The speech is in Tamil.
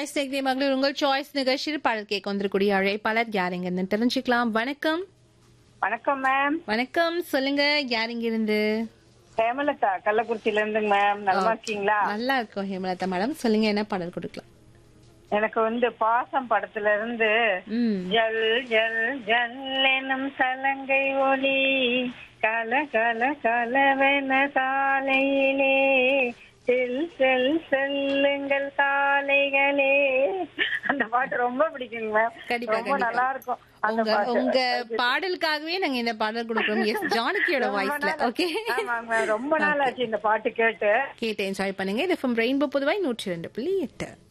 ஹாய் சேக்தி மகளிர் உங்கள் சாய்ஸ் நிகழ்ச்சியில் பாடல் கேட்க வந்திருக்கூடிய அழைப்பாளர் யாருங்கன்னு தெரிஞ்சுக்கலாம் வணக்கம் வணக்கம் மேம் வணக்கம் சொல்லுங்க யாருங்க இருந்து ஹேமலதா கள்ளக்குறிச்சியில இருந்துங்க மேம் நல்லா இருக்கீங்களா நல்லா இருக்கும் ஹேமலதா மேடம் சொல்லுங்க என்ன பாடல் கொடுக்கலாம் எனக்கு வந்து பாசம் படத்துல இருந்து ம் ஜல் ஜல் ஜல் எனும் சலங்கை ஒளி கல கல கலவென சாலையிலே செல் செல் செல்லுங்கள் சாலைகளே அந்த பாட்டு ரொம்ப பிடிக்குங்க மேம் கண்டிப்பா, ரொம்ப கண்டிப்பா. நல்லா இருக்கும் அந்த உங்க பாட்டு உங்க பாடலுக்காகவே நாங்க இந்த பாடல் கொடுக்குறோம் எஸ் ஜானகியோட ரொம்ப வாய்ஸ்ல நாள் ஓகே ஆமாங்க மேம் ரொம்ப நாள் ஆச்சு இந்த பாட்டு கேட்டு கேட்டு என்ஜாய் பண்ணுங்க இது ஃப்ரம் ரெயின்போ புதுவாய் நூற்றி ரெண்டு புள்ளி எட்டு